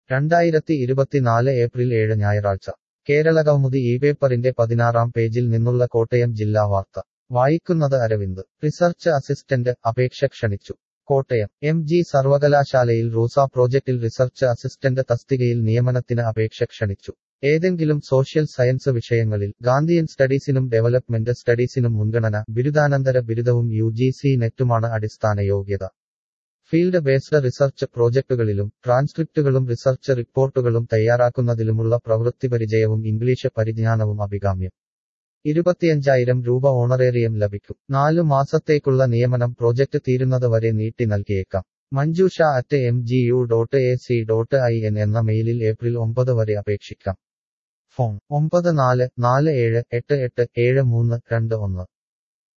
രണ്ടായിരത്തി ഇരുപത്തിനാല് ഏപ്രിൽ ഏഴ് ഞായറാഴ്ച കേരളകൗമുദി ഈ പേപ്പറിന്റെ പതിനാറാം പേജിൽ നിന്നുള്ള കോട്ടയം ജില്ലാ വാർത്ത വായിക്കുന്നത് അരവിന്ദ് റിസർച്ച് അസിസ്റ്റന്റ് അപേക്ഷ ക്ഷണിച്ചു കോട്ടയം എം ജി സർവകലാശാലയിൽ റൂസ പ്രോജക്റ്റിൽ റിസർച്ച് അസിസ്റ്റന്റ് തസ്തികയിൽ നിയമനത്തിന് അപേക്ഷ ക്ഷണിച്ചു ഏതെങ്കിലും സോഷ്യൽ സയൻസ് വിഷയങ്ങളിൽ ഗാന്ധിയൻ സ്റ്റഡീസിനും ഡെവലപ്മെന്റ് സ്റ്റഡീസിനും മുൻഗണന ബിരുദാനന്തര ബിരുദവും യു ജി സി നെറ്റുമാണ് അടിസ്ഥാന യോഗ്യത ഫീൽഡ് ബേസ്ഡ് റിസർച്ച് പ്രോജക്ടുകളിലും ട്രാൻസ്ക്രിപ്റ്റുകളും റിസർച്ച് റിപ്പോർട്ടുകളും തയ്യാറാക്കുന്നതിലുമുള്ള പ്രവൃത്തിപരിചയവും ഇംഗ്ലീഷ് പരിജ്ഞാനവും അഭികാമ്യം ഇരുപത്തിയഞ്ചായിരം രൂപ ഓണറേറിയം ലഭിക്കും നാലു മാസത്തേക്കുള്ള നിയമനം പ്രോജക്റ്റ് തീരുന്നത് വരെ നീട്ടി നൽകിയേക്കാം Manjusha at M G U dot A C dot I N എന്ന മെയിലിൽ ഏപ്രിൽ ഒമ്പത് വരെ അപേക്ഷിക്കാം ഫോൺ ഒമ്പത് നാല് നാല് ഏഴ് എട്ട് എട്ട് ഏഴ് മൂന്ന് രണ്ട് ഒന്ന്